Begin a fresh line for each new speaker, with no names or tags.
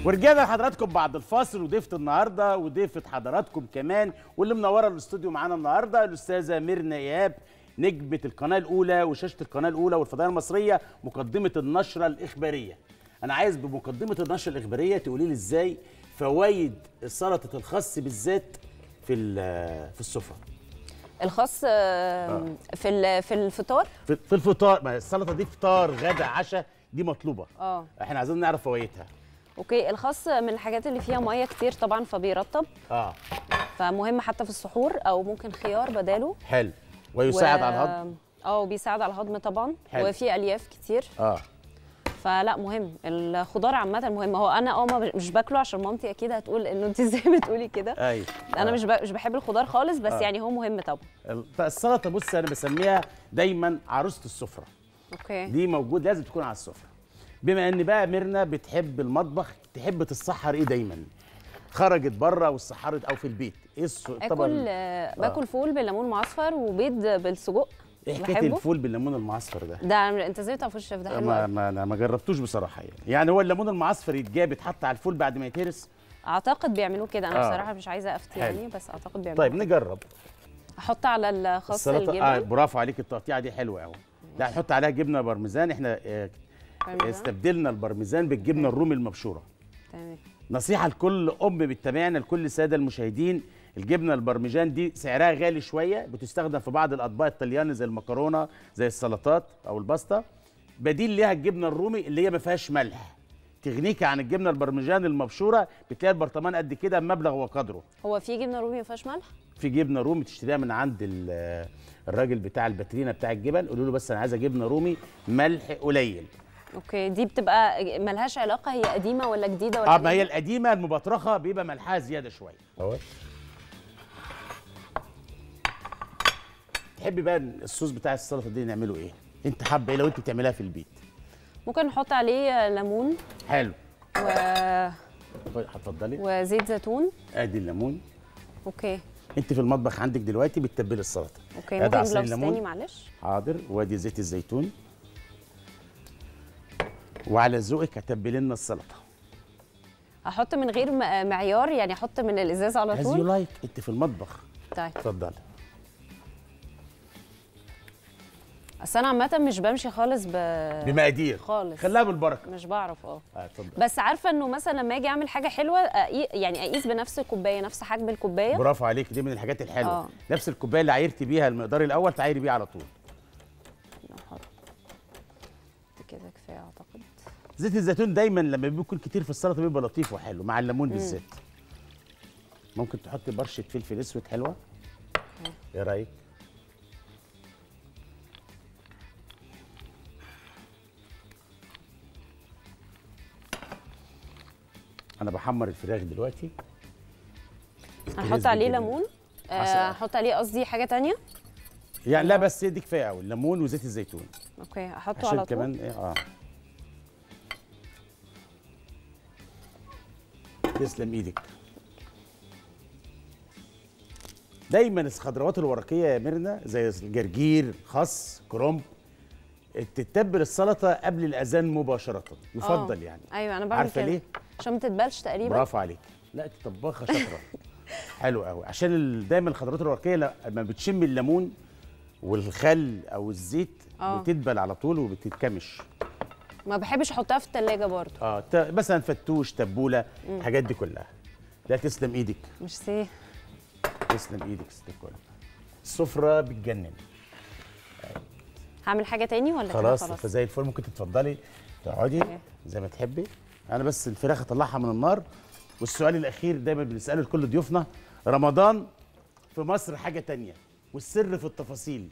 ورجعنا لحضراتكم بعد الفاصل وضيفة النهارده وضيفة حضراتكم كمان واللي منوره الاستوديو معانا النهارده الاستاذه ميرنا اياب نجمة القناة الأولى وشاشة القناة الأولى والفضائية المصرية مقدمة النشرة الإخبارية. أنا عايز بمقدمة النشرة الإخبارية تقولي لي إزاي فوائد سلطة الخس بالذات في ال- في السفرة.
الخاص آه، في ال- في الفطار
في في الفطار ما هي السلطة دي فطار غدا عشاء دي مطلوبة.
اه
احنا عايزين نعرف فوائدها.
اوكي الخاص من الحاجات اللي فيها ميه كتير طبعا فبيرطب
اه
فمهم حتى في السحور او ممكن خيار بداله
حلو ويساعد على الهضم.
اه وبيساعد على الهضم طبعا
حلو.
وفيه الياف كتير
اه
فلا مهم الخضار عامه مهم هو انا اه ما- مش باكله عشان مامتي اكيد هتقول انه انت ازاي بتقولي كده
ايوه
انا
آه.
مش ب- مش بحب الخضار خالص بس
آه.
يعني هو مهم طبعا
السلطة بص أنا بسميها دايما عروسة السفرة.
اوكي
دي موجود لازم تكون على السفره بما ان بقى ميرنا بتحب المطبخ تحب تتسحر ايه دايما خرجت بره واتسحرت او في البيت ايه الس- الطبق
اكل
ال-
آه، باكل فول بالليمون معصفر وبيض بالسجق
ايه حكايه
بحبه
الفول بالليمون المعصفر ده
ده انت ازاي تعرف الشيف ده حلو
ما
أوي.
ما انا ما جربتوش بصراحه يعني يعني هو الليمون المعصفر يتجاب يتحط على الفول بعد ما يتهرس
اعتقد بيعملوه كده انا
آه.
بصراحه مش عايزه افتي
حلو.
يعني بس اعتقد بيعملوه
طيب نجرب
احط على الخاص
السلطه اه
الجبن
برافو عليك التقطيعه دي حلوه قوي لا هنحط عليها جبنه بارميزان احنا آه،
بارميزان.
استبدلنا البارميزان بالجبنه الرومي المبشوره
تمام
نصيحة لكل أم بتتابعنا لكل السادة المشاهدين الجبنة البرمجان دي سعرها غالي شوية بتستخدم في بعض الأطباق الطلياني زي المكرونة زي السلطات أو الباستا بديل ليها الجبنة الرومي اللي هي ما فيهاش ملح تغنيك عن الجبنة البرمجان المبشورة بتلاقي البرطمان قد كده بمبلغ وقدره
هو في جبنه رومي ما فيهاش ملح
في جبنة رومي تشتريها من عند ال- الراجل بتاع الباترينا بتاع الجبن قولوا له بس أنا عايزة جبنة رومي ملح قليل
اوكي دي بتبقى ملهاش علاقه هي قديمه ولا جديده ولا
اه ما
إيه؟
هي القديمة المبطرخة بيبقى ملحها زيادة شوية اهو تحبي بقى الصوص بتاع السلطه دي نعمله ايه انت حابه ايه لو انت بتعملها في البيت
ممكن نحط عليه ليمون
حلو
و...
هتفضلي
وزيت زيتون
ادي الليمون
اوكي
انت في المطبخ عندك دلوقتي بتتبلي السلطه
اوكي
ادي
ممكن
عصير
جلوفز
الليمون.
تاني معلش
حاضر وادي زيت الزيتون وعلى ذوقك هتبلي لنا السلطه
احط من غير م- معيار يعني احط من الازاز على
از يو
طول
لايك انت في المطبخ
طيب
اتفضلي
اصل انا عامه مش بمشي خالص ب...
بمقادير
خالص.
خليها بالبركه
مش بعرف اه
اه اتفضل
بس عارفه انه مثلا لما اجي اعمل حاجه حلوه أقي... يعني اقيس بنفس الكوبايه نفس حجم الكوبايه
برافو عليك دي من الحاجات الحلوه
آه.
نفس الكوبايه اللي عايرتي بيها المقدار الاول تعايري بيه على طول
نحط كده كفايه اعتقد
زيت الزيتون دايما لما بيكون كتير في السلطه بيبقى لطيف وحلو مع الليمون بالذات ممكن تحطي برشه فلفل اسود حلوه ايه رايك انا بحمر الفراخ دلوقتي
هنحط
نسبة
عليه
جبن.
ليمون
عسل.
آه، هحط عليه قصدي حاجه تانية
يعني لا بس دي كفايه قوي الليمون وزيت الزيتون
اوكي احطه
عشان
على طول
كمان ايه اه تسلم ايدك دايما الخضروات الورقيه يا ميرنا زي الجرجير خس كرنب تتبل السلطه قبل الاذان مباشره يفضل
آه.
يعني
ايوه انا بعمل
عارفه
كده
ليه
عشان ما تتبلش تقريبا
برافو عليك لا انت طباخه شاطره حلو قوي عشان ال- دايما الخضروات الورقيه لما بتشم الليمون والخل او الزيت
آه.
بتدبل على طول وبتتكمش
ما بحبش احطها في التلاجة برضو
اه ت- مثلا فتوش تبوله الحاجات دي كلها لا تسلم ايدك
ميرسي
تسلم ايدك ست الكل السفره بتجنن
هعمل حاجه تاني ولا كده
خلاص
خلاص
فزي الفل ممكن تتفضلي تقعدي
أوكي.
زي ما تحبي انا بس الفراخ اطلعها من النار والسؤال الاخير دايما بنساله لكل ضيوفنا رمضان في مصر حاجه تانية والسر في التفاصيل